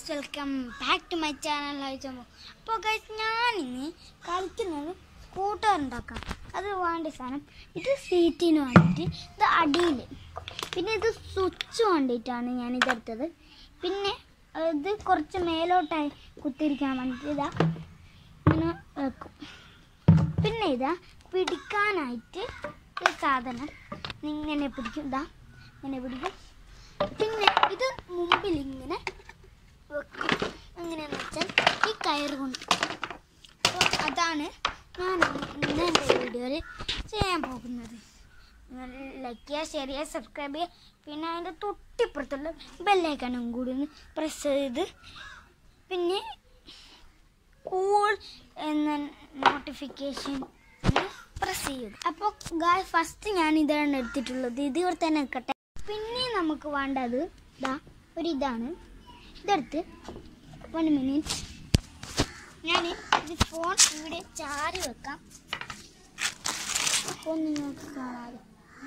Welcome back to my channel അയച്ചപ്പോൾ അപ്പോൾ guys ഞാനിന്ന് കളിക്കുന്നത് സ്കൂട്ടർ ഉണ്ടാക്കാം അത് വേണ്ട സാധനം ഇത് സീറ്റിന് വേണ്ടിയിട്ട് ഇത് അടിയിൽ പിന്നെ ഇത് സ്വിച്ച് വേണ്ടിയിട്ടാണ് ഞാൻ ഇതെടുത്തത് പിന്നെ ഇത് കുറച്ച് മേലോട്ടായി കുത്തിരിക്കാൻ വേണ്ടിയിട്ട് ഇതാ ഇങ്ങനെ വെക്കും പിന്നെ ഇതാ പിടിക്കാനായിട്ട് ഈ സാധനം ഇങ്ങനെ പിടിക്കും ഇതാ ഇങ്ങനെ പിടിക്കും പിന്നെ ഇത് മുമ്പിൽ ഇങ്ങനെ വെക്കും എങ്ങനെയാന്ന് വെച്ചാൽ ഈ കയറ് കൊണ്ട് അപ്പോൾ അതാണ് ഞാൻ ഇന്ന് എൻ്റെ വീഡിയോയിൽ ചെയ്യാൻ പോകുന്നത് ലൈക്ക് ചെയ്യുക ഷെയർ ചെയ്യുക സബ്സ്ക്രൈബ് ചെയ്യുക പിന്നെ അതിൻ്റെ തൊട്ടിപ്പുറത്തുള്ള ബെല്ലൈക്കണും കൂടി ഒന്ന് പ്രസ് ചെയ്ത് പിന്നെ കൂൾ എന്ന നോട്ടിഫിക്കേഷൻ പ്രസ് ചെയ്യുക അപ്പോൾ ഗായ് ഫസ്റ്റ് ഞാൻ ഇതാണ് എടുത്തിട്ടുള്ളത് ഇത് ഇവിടെ തന്നെ നിൽക്കട്ടെ പിന്നെ നമുക്ക് വേണ്ടത് ഇതാ ഒരു ഇതാണ് ഇതെടുത്ത് വൺ മിനിറ്റ് ഞാൻ ഇത് ഫോൺ ഇവിടെ ചാരി വെക്കാം അപ്പോൾ നിങ്ങൾക്ക് കാണാതെ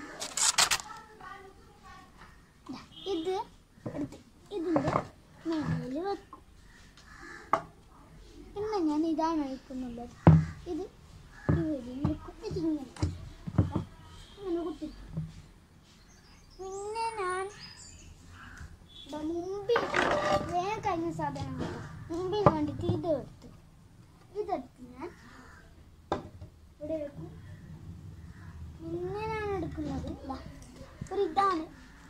ദാ, ഇത് എടുത്ത് ഇതിൻ്റെ മേലിൽ വെക്കും പിന്നെ ഞാൻ ഇതാണ് വയ്ക്കുന്നുള്ളത് ഇത് ഇവിടെ വെക്കും ഇതിങ്ങനെ ദാ, ഇങ്ങനെ കുത്തിരിക്കും പിന്നെ ഞാൻ ദാ മുമ്പിൽ വേഗം കഴിഞ്ഞ സാധനം കേട്ടോ മുമ്പിൽ വേണ്ടിയിട്ട് ഇത് എടുത്തു ഇതെടുത്ത് ഞാൻ ഇവിടെ വെക്കും പിന്നെ ഞാൻ എടുക്കുന്നത് ഇതാ ഒരു ഇതാണ്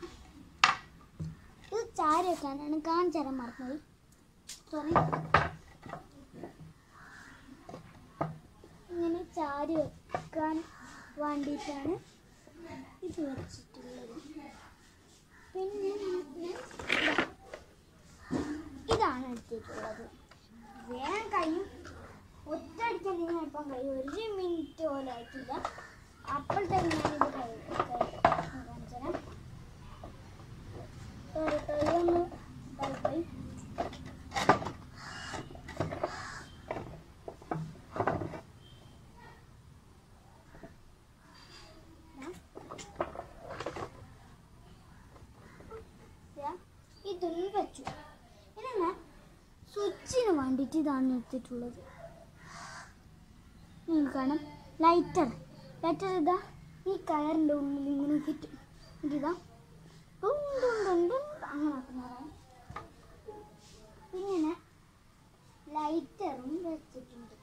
ഇത് ചാരി വെക്കാനാണ് കാണിച്ചു തരാൻ മറന്നത് സോറി ഇങ്ങനെ ചാരി വെക്കാൻ വേണ്ടിയിട്ടാണ് ഇത് വെച്ചിട്ടുള്ളത് പിന്നെ ഞാൻ ഇതാ. ഇതാണ് എടുത്തിട്ടുള്ളത് വേഗം കഴിയും ഒറ്റയടിക്കാൻ നിങ്ങൾ ഇപ്പം കഴിയും ഒരു മിനിറ്റ് പോലും ആയിട്ടില്ല അപ്പോൾ തന്നെ ഞാനിത് കഴിയും കാണിച്ചുതരാം സോറി തൊഴിലൊന്ന് ഇതായിപ്പോയി ദാ, ഇതൊന്നും വെച്ചു ഇനി ഞാൻ സ്വിച്ചിന് വേണ്ടിയിട്ട് ഇതാണ് എടുത്തിട്ടുള്ളത് നിങ്ങൾ കാണാം ലൈറ്റർ ലൈറ്റർ ഇതാ ഈ കയറിൻ്റെ ഉള്ളിൽ ഇങ്ങനെ കിട്ടും ഇതാ ഡും ഡും ഡും ഡും അങ്ങനെ ആക്കുന്നതാണ് ഇങ്ങനെ ലൈറ്ററും വെച്ചിട്ടുണ്ട്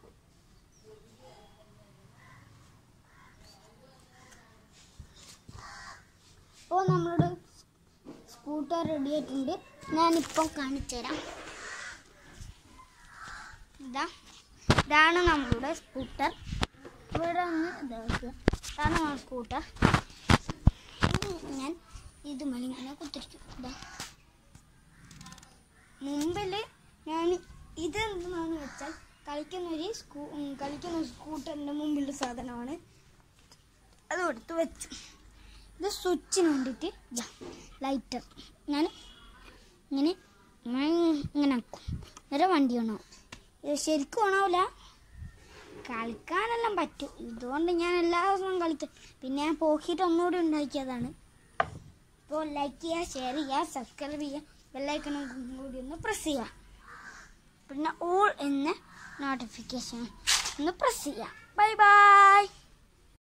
അപ്പോൾ നമ്മളുടെ സ്കൂട്ടർ റെഡി ആയിട്ടുണ്ട് ഞാനിപ്പം കാണിച്ചു തരാം ഇതാ ഇതാണ് നമ്മളുടെ സ്കൂട്ടർ ഇവിടെ ഒന്ന് ഇതാ വെക്കുക ഇതാണ് നമ്മുടെ സ്കൂട്ടർ ഇനി ഞാൻ ഇത് ഇങ്ങനെ കുത്തിരിക്കും ഇതാ മുമ്പിൽ ഞാൻ ഇത് എന്താണെന്ന് വെച്ചാൽ കളിക്കുന്ന ഒരു സ്കൂ ഉം, കളിക്കുന്ന സ്കൂട്ടറിൻ്റെ മുമ്പിലുള്ള സാധനമാണ് അത് എടുത്ത് വെച്ചു ഇത് സ്വിച്ചിന് വേണ്ടിയിട്ട് ഇതാ ലൈറ്റർ ഞാൻ ഇങ്ങനെ ഇങ്ങനെ ഇങ്ങനെ ആക്കും നേരെ വണ്ടി ഓണാവും ഇത് ശരിക്കും ഓണാവില്ല കളിക്കാനെല്ലാം പറ്റും ഇതുകൊണ്ട് ഞാൻ എല്ലാ ദിവസവും കളിക്കും പിന്നെ ഞാൻ പോക്കിയിട്ട് ഒന്നുകൂടി ഉണ്ടാക്കിയതാണ് അപ്പോൾ ലൈക്ക് ചെയ്യുക ഷെയർ ചെയ്യുക സബ്സ്ക്രൈബ് ചെയ്യുക ബെല്ലൈക്കണും കൂടി ഒന്ന് പ്രസ് ചെയ്യുക പിന്നെ ഓൾ എന്ന നോട്ടിഫിക്കേഷൻ ഒന്ന് പ്രസ് ചെയ്യുക ബൈ ബൈ